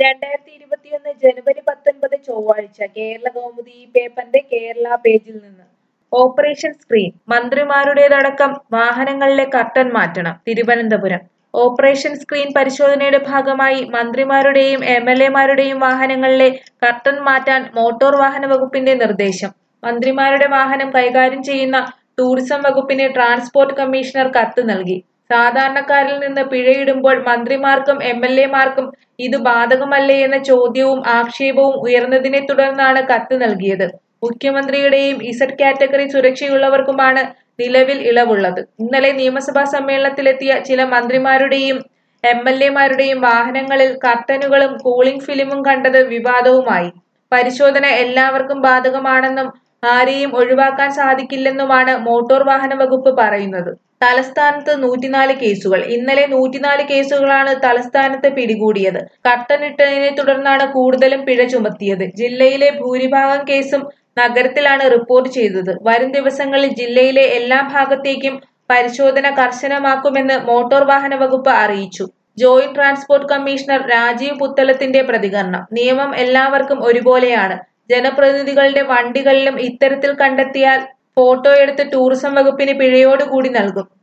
രണ്ടായിരത്തി ഇരുപത്തിയൊന്ന് ജനുവരി പത്തൊൻപത് ചൊവ്വാഴ്ച കേരള കൗമുദി ഈ പേപ്പറിന്റെ കേരള പേജിൽ നിന്ന് ഓപ്പറേഷൻ സ്ക്രീൻ മന്ത്രിമാരുടേതടക്കം വാഹനങ്ങളിലെ കർട്ടൻ മാറ്റണം തിരുവനന്തപുരം ഓപ്പറേഷൻ സ്ക്രീൻ പരിശോധനയുടെ ഭാഗമായി മന്ത്രിമാരുടെയും എം എൽ എമാരുടെയും വാഹനങ്ങളിലെ കർട്ടൻ മാറ്റാൻ മോട്ടോർ വാഹന വകുപ്പിന്റെ നിർദ്ദേശം മന്ത്രിമാരുടെ വാഹനം കൈകാര്യം ചെയ്യുന്ന ടൂറിസം വകുപ്പിന് ട്രാൻസ്പോർട്ട് കമ്മീഷണർ കത്ത് നൽകി സാധാരണക്കാരിൽ നിന്ന് പിഴയിടുമ്പോൾ മന്ത്രിമാർക്കും എം എൽ എമാർക്കും ഇത് ബാധകമല്ലേ എന്ന ചോദ്യവും ആക്ഷേപവും ഉയർന്നതിനെ തുടർന്നാണ് കത്ത് നൽകിയത് മുഖ്യമന്ത്രിയുടെയും ഇസഡ് കാറ്റഗറി സുരക്ഷയുള്ളവർക്കുമാണ് നിലവിൽ ഇളവുള്ളത് ഇന്നലെ നിയമസഭാ സമ്മേളനത്തിലെത്തിയ ചില മന്ത്രിമാരുടെയും എം എൽ എമാരുടെയും വാഹനങ്ങളിൽ കർട്ടനുകളും കൂളിംഗ് ഫിലിമും കണ്ടത് വിവാദവുമായി പരിശോധന എല്ലാവർക്കും ബാധകമാണെന്നും ആരെയും ഒഴിവാക്കാൻ സാധിക്കില്ലെന്നുമാണ് മോട്ടോർ വാഹന വകുപ്പ് പറയുന്നത് തലസ്ഥാനത്ത് നൂറ്റിനാല് കേസുകൾ ഇന്നലെ നൂറ്റിനാല് കേസുകളാണ് തലസ്ഥാനത്ത് പിടികൂടിയത് കട്ടനിട്ടതിനെ തുടർന്നാണ് കൂടുതലും പിഴ ചുമത്തിയത് ജില്ലയിലെ ഭൂരിഭാഗം കേസും നഗരത്തിലാണ് റിപ്പോർട്ട് ചെയ്തത് വരും ദിവസങ്ങളിൽ ജില്ലയിലെ എല്ലാ ഭാഗത്തേക്കും പരിശോധന കർശനമാക്കുമെന്ന് മോട്ടോർ വാഹന വകുപ്പ് അറിയിച്ചു ജോയിന്റ് ട്രാൻസ്പോർട്ട് കമ്മീഷണർ രാജീവ് പുത്തലത്തിന്റെ പ്രതികരണം നിയമം എല്ലാവർക്കും ഒരുപോലെയാണ് ജനപ്രതിനിധികളുടെ വണ്ടികളിലും ഇത്തരത്തിൽ കണ്ടെത്തിയാൽ ഫോട്ടോ എടുത്ത് ടൂറിസം വകുപ്പിന് പിഴയോടുകൂടി നൽകും